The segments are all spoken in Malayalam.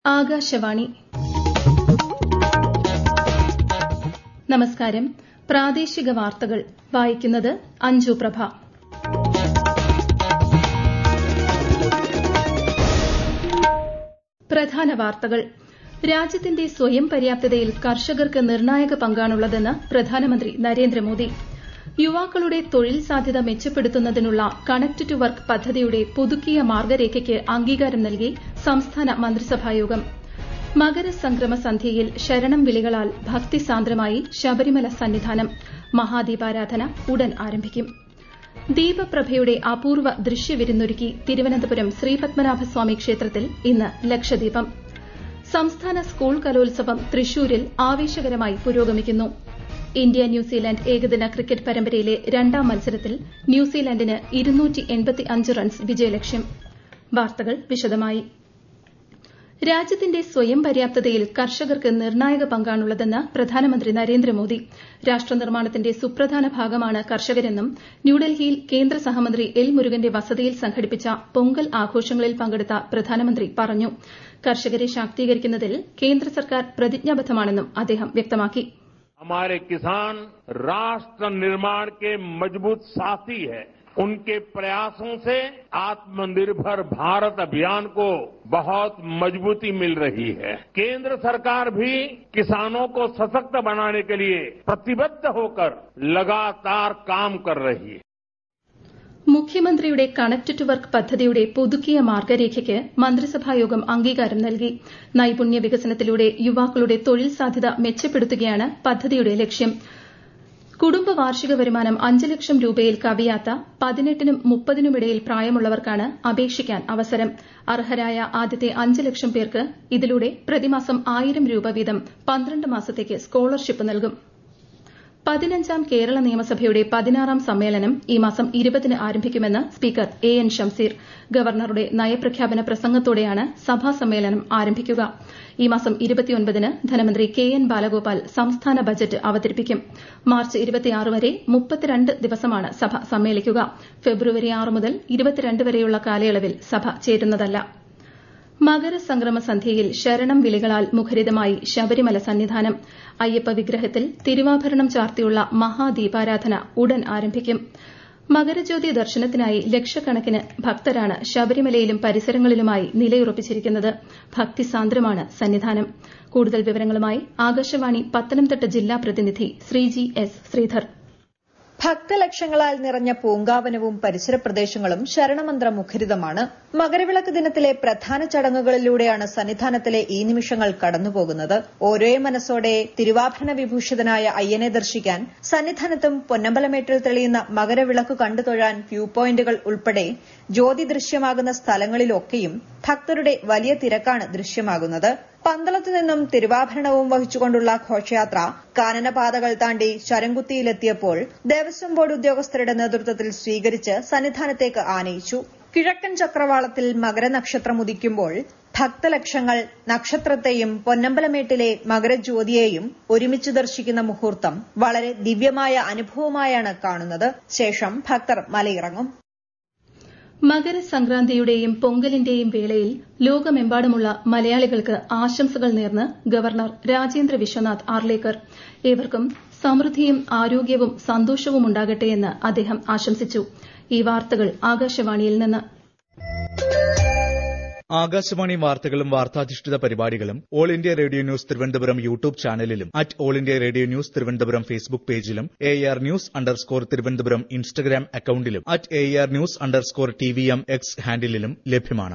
ആകാശവാണി നമസ്കാരം പ്രാദേശിക വാർത്തകൾ വായിക്കുന്നത് അഞ്ജു പ്രഭ പ്രധാന വാർത്തകൾ രാജ്യത്തിന്റെ സ്വയം പര്യാപ്തതയിൽ കർഷകർക്ക് നിർണായക പങ്കാണുള്ളതെന്ന് പ്രധാനമന്ത്രി നരേന്ദ്രമോദി യുവാക്കളുടെ തൊഴിൽ സാധ്യത മെച്ചപ്പെടുത്തുന്നതിനുള്ള കണക്ട് ടു വർക്ക് പദ്ധതിയുടെ പുതുക്കിയ മാർഗ്ഗരേഖയ്ക്ക് അംഗീകാരം നൽകി സംസ്ഥാന മന്ത്രിസഭായോഗം മകരസംക്രമ സന്ധ്യയിൽ ശരണം വിളികളാൽ ഭക്തിസാന്ദ്രമായി ശബരിമല സന്നിധാനം മഹാദീപാരാധന ഉടൻ ആരംഭിക്കും ദീപപ്രഭയുടെ അപൂർവ ദൃശ്യവിരുന്നൊരുക്കി തിരുവനന്തപുരം ശ്രീപത്മനാഭസ്വാമി ക്ഷേത്രത്തിൽ ഇന്ന് ലക്ഷദീപം സംസ്ഥാന സ്കൂൾ കലോത്സവം തൃശൂരിൽ ആവേശകരമായി പുരോഗമിക്കുന്നു ഇന്ത്യ ന്യൂസിലാന്റ് ഏകദിന ക്രിക്കറ്റ് പരമ്പരയിലെ രണ്ടാം മത്സരത്തിൽ ന്യൂസിലാന്റിന് റൺസ് വിജയലക്ഷ്യം വാർത്തകൾ വിശദമായി രാജ്യത്തിന്റെ സ്വയം പര്യാപ്തതയിൽ കർഷകർക്ക് നിർണായക പങ്കാണുള്ളതെന്ന് പ്രധാനമന്ത്രി നരേന്ദ്രമോദി രാഷ്ട്രനിർമ്മാണത്തിന്റെ സുപ്രധാന ഭാഗമാണ് കർഷകരെന്നും ന്യൂഡൽഹിയിൽ കേന്ദ്ര സഹമന്ത്രി എൽ മുരുകന്റെ വസതിയിൽ സംഘടിപ്പിച്ച പൊങ്കൽ ആഘോഷങ്ങളിൽ പങ്കെടുത്ത പ്രധാനമന്ത്രി പറഞ്ഞു കർഷകരെ ശാക്തീകരിക്കുന്നതിൽ കേന്ദ്ര സർക്കാർ പ്രതിജ്ഞാബദ്ധമാണെന്നും അദ്ദേഹം വ്യക്തമാക്കി हमारे किसान राष्ट्र निर्माण के मजबूत साथी हैं उनके प्रयासों से आत्मनिर्भर भारत अभियान को बहुत मजबूती मिल रही है केंद्र सरकार भी किसानों को सशक्त बनाने के लिए प्रतिबद्ध होकर लगातार काम कर रही है മുഖ്യമന്ത്രിയുടെ കണക്ട് ടു വർക്ക് പദ്ധതിയുടെ പുതുക്കിയ മാർഗ്ഗരേഖയ്ക്ക് മന്ത്രിസഭായോഗം അംഗീകാരം നൽകി നൈപുണ്യ വികസനത്തിലൂടെ യുവാക്കളുടെ തൊഴിൽ സാധ്യത മെച്ചപ്പെടുത്തുകയാണ് പദ്ധതിയുടെ ലക്ഷ്യം കുടുംബ വാർഷിക വരുമാനം അഞ്ച് ലക്ഷം രൂപയിൽ കവിയാത്ത പതിനെട്ടിനും മുപ്പതിനുമിടയിൽ പ്രായമുള്ളവർക്കാണ് അപേക്ഷിക്കാൻ അവസരം അർഹരായ ആദ്യത്തെ അഞ്ച് ലക്ഷം പേർക്ക് ഇതിലൂടെ പ്രതിമാസം ആയിരം രൂപ വീതം പന്ത്രണ്ട് മാസത്തേക്ക് സ്കോളർഷിപ്പ് നൽകും പതിനഞ്ചാം കേരള നിയമസഭയുടെ പതിനാറാം സമ്മേളനം ഈ മാസം ഇരുപതിന് ആരംഭിക്കുമെന്ന് സ്പീക്കർ എ എൻ ഷംസീർ ഗവർണറുടെ നയപ്രഖ്യാപന പ്രസംഗത്തോടെയാണ് സഭാ സമ്മേളനം ആരംഭിക്കുക ഈ മാസം ഇരുപത്തിയൊൻപതിന് ധനമന്ത്രി കെ എൻ ബാലഗോപാൽ സംസ്ഥാന ബജറ്റ് അവതരിപ്പിക്കും മാർച്ച് ഇരുപത്തിയാറ് വരെ മുപ്പത്തിരണ്ട് ദിവസമാണ് സഭ സമ്മേളിക്കുക ഫെബ്രുവരി ആറ് മുതൽ ഇരുപത്തിരണ്ട് വരെയുള്ള കാലയളവിൽ സഭ ചേരുന്നതല്ല മകരസംക്രമ സന്ധ്യയിൽ ശരണം വിളികളാൽ മുഖരിതമായി ശബരിമല സന്നിധാനം അയ്യപ്പ വിഗ്രഹത്തിൽ തിരുവാഭരണം ചാർത്തിയുള്ള മഹാദീപാരാധന ഉടൻ ആരംഭിക്കും മകരജ്യോതി ദർശനത്തിനായി ലക്ഷക്കണക്കിന് ഭക്തരാണ് ശബരിമലയിലും പരിസരങ്ങളിലുമായി നിലയുറപ്പിച്ചിരിക്കുന്നത് ഭക്തിസാന്ദ്രമാണ് സന്നിധാനം കൂടുതൽ വിവരങ്ങളുമായി ആകാശവാണി പത്തനംതിട്ട ജില്ലാ പ്രതിനിധി ശ്രീജി എസ് ശ്രീധർ ഭക്തലക്ഷങ്ങളാൽ നിറഞ്ഞ പൂങ്കാവനവും പരിസര പ്രദേശങ്ങളും ശരണമന്ത്ര മുഖരിതമാണ് മകരവിളക്ക് ദിനത്തിലെ പ്രധാന ചടങ്ങുകളിലൂടെയാണ് സന്നിധാനത്തിലെ ഈ നിമിഷങ്ങൾ കടന്നുപോകുന്നത് ഓരോ മനസ്സോടെ തിരുവാഭരണ വിഭൂഷിതനായ അയ്യനെ ദർശിക്കാൻ സന്നിധാനത്തും പൊന്നമ്പലമേട്ടിൽ തെളിയുന്ന മകരവിളക്ക് കണ്ടു തൊഴാൻ വ്യൂ പോയിന്റുകൾ ഉൾപ്പെടെ ജ്യോതി ദൃശ്യമാകുന്ന സ്ഥലങ്ങളിലൊക്കെയും ഭക്തരുടെ വലിയ തിരക്കാണ് ദൃശ്യമാകുന്നത് പന്തളത്തു നിന്നും തിരുവാഭരണവും വഹിച്ചുകൊണ്ടുള്ള ഘോഷയാത്ര കാനനപാതകൾ താണ്ടി ശരംകുത്തിയിലെത്തിയപ്പോൾ ദേവസ്വം ബോർഡ് ഉദ്യോഗസ്ഥരുടെ നേതൃത്വത്തിൽ സ്വീകരിച്ച് സന്നിധാനത്തേക്ക് ആനയിച്ചു കിഴക്കൻ ചക്രവാളത്തിൽ മകരനക്ഷത്രം ഉദിക്കുമ്പോൾ ഭക്തലക്ഷങ്ങൾ നക്ഷത്രത്തെയും പൊന്നമ്പലമേട്ടിലെ മകരജ്യോതിയെയും ഒരുമിച്ച് ദർശിക്കുന്ന മുഹൂർത്തം വളരെ ദിവ്യമായ അനുഭവമായാണ് കാണുന്നത് ശേഷം ഭക്തർ മലയിറങ്ങും മകരസംക്രാന്തിയുടെയും പൊങ്കലിന്റെയും വേളയിൽ ലോകമെമ്പാടുമുള്ള മലയാളികൾക്ക് ആശംസകൾ നേർന്ന് ഗവർണർ രാജേന്ദ്ര വിശ്വനാഥ് ആർലേക്കർ ഏവർക്കും സമൃദ്ധിയും ആരോഗ്യവും സന്തോഷവും ഉണ്ടാകട്ടെയെന്ന് അദ്ദേഹം ആശംസിച്ചു ഈ വാർത്തകൾ ആകാശവാണിയിൽ നിന്ന് ആകാശവാണി വാർത്തകളും വാർത്താധിഷ്ഠിത പരിപാടികളും All India Radio news Thiruvananthapuram YouTube ചാനലിലും at All India Radio news Thiruvananthapuram Facebook പേജിലും A R news underscore Thiruvananthapuram Instagram അക്കൌണ്ടിലും at A R news underscore T V M X ഹാൻഡിലും ലഭ്യമാണ്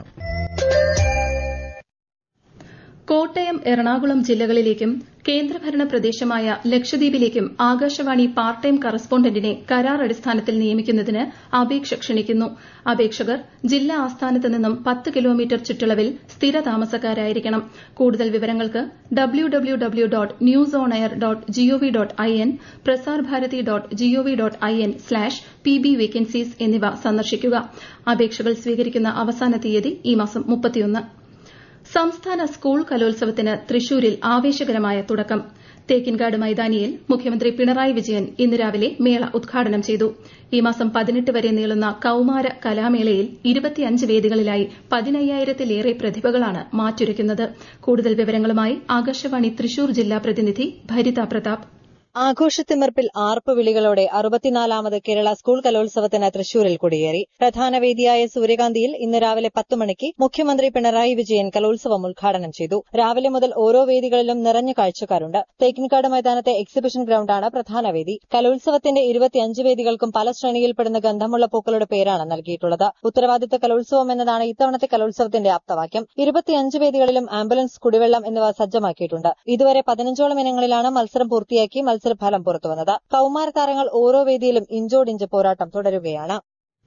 കോട്ടയം എറണാകുളം ജില്ലകളിലേക്കും കേന്ദ്രഭരണ പ്രദേശമായ ലക്ഷദ്വീപിലേക്കും ആകാശവാണി പാർട്ട് ടൈം കറസ്പോണ്ടന്റിനെ കരാർ അടിസ്ഥാനത്തിൽ നിയമിക്കുന്നതിന് അപേക്ഷ ക്ഷണിക്കുന്നു അപേക്ഷകർ ജില്ലാ ആസ്ഥാനത്ത് നിന്നും പത്ത് കിലോമീറ്റർ ചുറ്റളവിൽ സ്ഥിര താമസക്കാരായിരിക്കണം കൂടുതൽ വിവരങ്ങൾക്ക് W W W dot news on air dot G O V dot I N Prasar Bharati dot G O V dot I N slash P B vacancies എന്നിവ സന്ദർശിക്കുക അപേക്ഷകൾ സ്വീകരിക്കുന്ന അവസാന തീയതി ഈ മാസം മുപ്പത്തിയൊന്ന് സംസ്ഥാന സ്കൂൾ കലോത്സവത്തിന് തൃശൂരിൽ ആവേശകരമായ തുടക്കം തേക്കിൻകാട് മൈതാനിയിൽ മുഖ്യമന്ത്രി പിണറായി വിജയൻ ഇന്ന് രാവിലെ മേള ഉദ്ഘാടനം ചെയ്തു ഈ മാസം പതിനെട്ട് വരെ നീളുന്ന കൌമാര കലാമേളയിൽ ഇരുപത്തിയഞ്ച് വേദികളിലായി പതിനയ്യായിരത്തിലേറെ പ്രതിഭകളാണ് മാറ്റുരയ്ക്കുന്നത് കൂടുതൽ വിവരങ്ങളുമായി ആകാശവാണി തൃശൂർ ജില്ലാ പ്രതിനിധി ഭരിത പ്രതാപ് ആഘോഷത്തിമിർപ്പിൽ ആർപ്പ് വിളികളോടെ അറുപത്തിനാലാമത് കേരള സ്കൂൾ കലോത്സവത്തിന് തൃശൂരിൽ കൊടിയേറി പ്രധാന വേദിയായ സൂര്യകാന്തിയിൽ ഇന്ന് രാവിലെ പത്ത് മണിക്ക് മുഖ്യമന്ത്രി പിണറായി വിജയൻ കലോത്സവം ഉദ്ഘാടനം ചെയ്തു രാവിലെ മുതൽ ഓരോ വേദികളിലും നിറഞ്ഞ കാഴ്ചക്കാരുണ്ട് തേക്കിൻകാട് മൈതാനത്തെ എക്സിബിഷൻ ഗ്രൌണ്ടാണ് പ്രധാന വേദി കലോത്സവത്തിന്റെ ഇരുപത്തിയഞ്ച് വേദികൾക്കും പല ശ്രേണിയിൽപ്പെടുന്ന ഗന്ധമുള്ള പൂക്കളുടെ പേരാണ് നൽകിയിട്ടുള്ളത് ഉത്തരവാദിത്ത കലോത്സവം എന്നതാണ് ഇത്തവണത്തെ കലോത്സവത്തിന്റെ ആപ്തവാക്യം ഇരുപത്തിയഞ്ച് വേദികളിലും ആംബുലൻസ് കുടിവെള്ളം എന്നിവ സജ്ജമാക്കിയിട്ടുണ്ട് ഇതുവരെ പതിനഞ്ചോളം ഇനങ്ങളിലാണ് മത്സരം പൂർത്തിയാക്കി മത്സരഫലം പുറത്തുവന്നത് കൌമാര താരങ്ങൾ ഓരോ വേദിയിലും ഇഞ്ചോടിഞ്ച് പോരാട്ടം തുടരുകയാണ്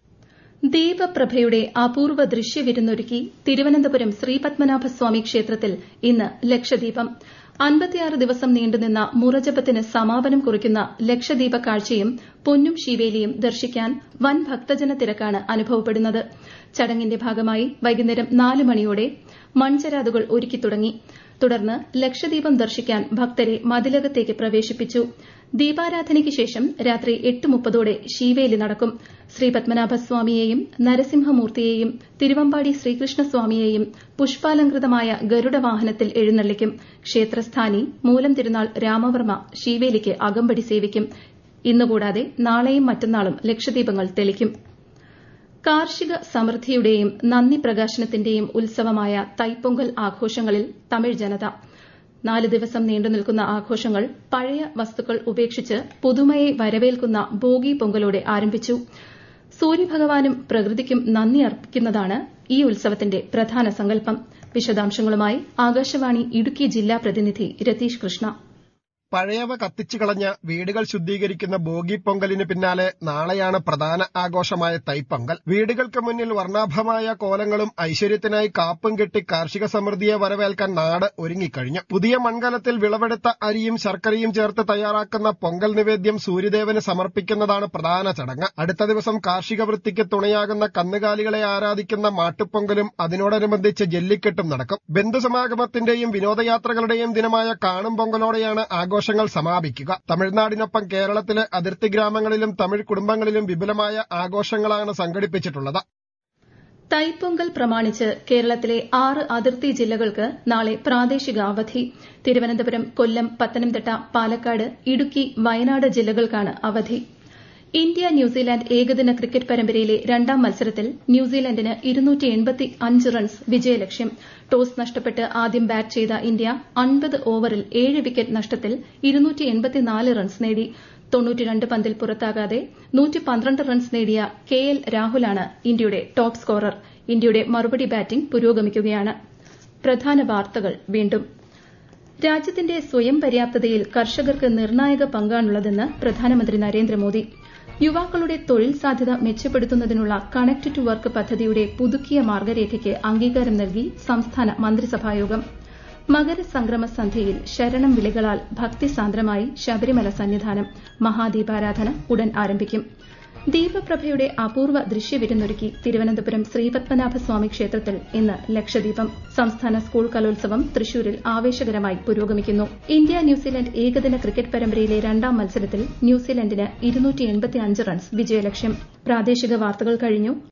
ദീപപ്രഭയുടെ അപൂർവ ദൃശ്യവിരുന്നൊരുക്കി തിരുവനന്തപുരം ശ്രീപത്മനാഭസ്വാമി ക്ഷേത്രത്തിൽ ഇന്ന് ലക്ഷദീപം അൻപത്തിയാറ് ദിവസം നീണ്ടുനിന്ന മുറജപത്തിന് സമാപനം കുറിക്കുന്ന ലക്ഷദീപ കാഴ്ചയും പൊന്നും ശിവേലിയും ദർശിക്കാൻ വൻ ഭക്തജന തിരക്കാണ് അനുഭവപ്പെടുന്നത് ചടങ്ങിന്റെ ഭാഗമായി വൈകുന്നേരം നാല് മണിയോടെ മൺചരാതുകൾ ഒരുക്കി തുടങ്ങി തുടർന്ന് ലക്ഷദീപം ദർശിക്കാൻ ഭക്തരെ മതിലകത്തേക്ക് പ്രവേശിപ്പിച്ചു ദീപാരാധനയ്ക്ക് ശേഷം രാത്രി എട്ട് മുപ്പതോടെ ശീവേലി നടക്കും ശ്രീപത്മനാഭസ്വാമിയെയും നരസിംഹമൂർത്തിയെയും തിരുവമ്പാടി ശ്രീകൃഷ്ണസ്വാമിയെയും പുഷ്പാലങ്കൃതമായ ഗരുഡവാഹനത്തിൽ എഴുന്നള്ളിക്കും ക്ഷേത്രസ്ഥാനി മൂലം തിരുനാൾ രാമവർമ്മ ശീവേലിക്ക് അകമ്പടി സേവിക്കും ഇന്നുകൂടാതെ നാളെയും മറ്റന്നാളും ലക്ഷദീപങ്ങൾ തെളിക്കും കാർഷിക സമൃദ്ധിയുടെയും നന്ദി പ്രകാശനത്തിന്റെയും ഉത്സവമായ തൈപ്പൊങ്കൽ ആഘോഷങ്ങളിൽ തമിഴ് ജനത നാല് ദിവസം നീണ്ടുനിൽക്കുന്ന ആഘോഷങ്ങൾ പഴയ വസ്തുക്കൾ ഉപേക്ഷിച്ച് പുതുമയെ വരവേൽക്കുന്ന ബോഗി പൊങ്കലോടെ ആരംഭിച്ചു സൂര്യഭഗവാനും പ്രകൃതിക്കും നന്ദി അർപ്പിക്കുന്നതാണ് ഈ ഉത്സവത്തിന്റെ പ്രധാന സങ്കല്പം വിശദാംശങ്ങളുമായി ആകാശവാണി ഇടുക്കി ജില്ലാ പ്രതിനിധി രതീഷ് കൃഷ്ണ പഴയവ കത്തിച്ചു കളഞ്ഞ വീടുകൾ ശുദ്ധീകരിക്കുന്ന ബോഗി പൊങ്കലിന് പിന്നാലെ നാളെയാണ് പ്രധാന ആഘോഷമായ തൈപ്പൊങ്കൽ വീടുകൾക്ക് മുന്നിൽ വർണ്ണാഭമായ കോലങ്ങളും ഐശ്വര്യത്തിനായി കാപ്പും കെട്ടി കാർഷിക സമൃദ്ധിയെ വരവേൽക്കാൻ നാട് ഒരുങ്ങിക്കഴിഞ്ഞു പുതിയ മൺകലത്തിൽ വിളവെടുത്ത അരിയും ശർക്കരയും ചേർത്ത് തയ്യാറാക്കുന്ന പൊങ്കൽ നിവേദ്യം സൂര്യദേവന് സമർപ്പിക്കുന്നതാണ് പ്രധാന ചടങ്ങ് അടുത്ത ദിവസം കാർഷിക വൃത്തിക്ക് തുണയാകുന്ന കന്നുകാലികളെ ആരാധിക്കുന്ന മാട്ടുപൊങ്കലും അതിനോടനുബന്ധിച്ച് ജല്ലിക്കെട്ടും നടക്കും ബന്ധുസമാഗമത്തിന്റെയും വിനോദയാത്രകളുടെയും ദിനമായ കാണും പൊങ്കലോടെയാണ് ആഘോഷം ആഘോഷങ്ങൾ സമാപിക്കുക തമിഴ്നാടിനൊപ്പം കേരളത്തിലെ അതിർത്തി ഗ്രാമങ്ങളിലും തമിഴ് കുടുംബങ്ങളിലും വിപുലമായ ആഘോഷങ്ങളാണ് സംഘടിപ്പിച്ചിട്ടുള്ളത് തൈപ്പൊങ്കൽ പ്രമാണിച്ച് കേരളത്തിലെ ആറ് അതിർത്തി ജില്ലകൾക്ക് നാളെ പ്രാദേശിക അവധി തിരുവനന്തപുരം കൊല്ലം പത്തനംതിട്ട പാലക്കാട് ഇടുക്കി വയനാട് ജില്ലകൾക്കാണ് അവധി ഇന്ത്യ ന്യൂസിലാന്റ് ഏകദിന ക്രിക്കറ്റ് പരമ്പരയിലെ രണ്ടാം മത്സരത്തിൽ ന്യൂസിലാന്റിന് റൺസ് വിജയലക്ഷ്യം ടോസ് നഷ്ടപ്പെട്ട് ആദ്യം ബാറ്റ് ചെയ്ത ഇന്ത്യ അൻപത് ഓവറിൽ ഏഴ് വിക്കറ്റ് നഷ്ടത്തിൽ റൺസ് നേടി പന്തിൽ പുറത്താകാതെ റൺസ് നേടിയ കെ എൽ രാഹുലാണ് ഇന്ത്യയുടെ ടോപ്പ് സ്കോറർ ഇന്ത്യയുടെ മറുപടി ബാറ്റിംഗ് പുരോഗമിക്കുകയാണ് പ്രധാന വാർത്തകൾ വീണ്ടും രാജ്യത്തിന്റെ സ്വയം പര്യാപ്തതയിൽ കർഷകർക്ക് നിർണായക പങ്കാണുള്ളതെന്ന് പ്രധാനമന്ത്രി നരേന്ദ്രമോദി യുവാക്കളുടെ തൊഴിൽ സാധ്യത മെച്ചപ്പെടുത്തുന്നതിനുള്ള കണക്ട് ടു വർക്ക് പദ്ധതിയുടെ പുതുക്കിയ മാർഗരേഖയ്ക്ക് അംഗീകാരം നൽകി സംസ്ഥാന മന്ത്രിസഭായോഗം മകരസംക്രമ സന്ധ്യയിൽ ശരണം വിളികളാൽ ഭക്തിസാന്ദ്രമായി ശബരിമല സന്നിധാനം മഹാദീപാരാധന ഉടൻ ആരംഭിക്കും ദീപപ്രഭയുടെ അപൂർവ ദൃശ്യവിരുന്നൊരുക്കി തിരുവനന്തപുരം ശ്രീപത്മനാഭസ്വാമി ക്ഷേത്രത്തിൽ ഇന്ന് ലക്ഷദീപം സംസ്ഥാന സ്കൂൾ കലോത്സവം തൃശൂരിൽ ആവേശകരമായി പുരോഗമിക്കുന്നു ഇന്ത്യ ന്യൂസിലൻഡ് ഏകദിന ക്രിക്കറ്റ് പരമ്പരയിലെ രണ്ടാം മത്സരത്തിൽ ന്യൂസിലൻഡിന് റൺസ് വിജയലക്ഷ്യം പ്രാദേശിക വാർത്തകൾ കഴിഞ്ഞു